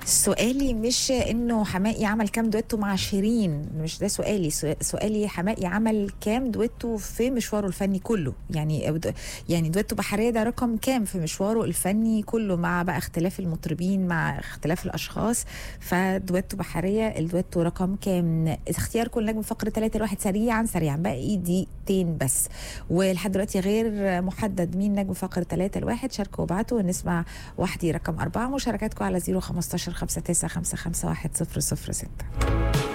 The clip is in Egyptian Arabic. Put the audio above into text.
سؤالي مش انه حماقي عمل كام دويتو مع شيرين مش ده سؤالي سو- سؤالي حماقي عمل كام دويتو في مشواره الفني كله يعني يعني دويتو بحريه ده رقم كام في مشواره الفني كله مع بقى اختلاف المطربين مع اختلاف الاشخاص فدويتو بحريه الدويتو رقم كام اختياركم نجم فقره 3 الواحد سريعا سريعا باقي دقيقتين بس ولحد دلوقتي غير محدد مين نجم فقره 3 الواحد شاركوا وابعتوا ونسمع وحدي رقم أربعة مشاركاتكم على 015 59 55 1 006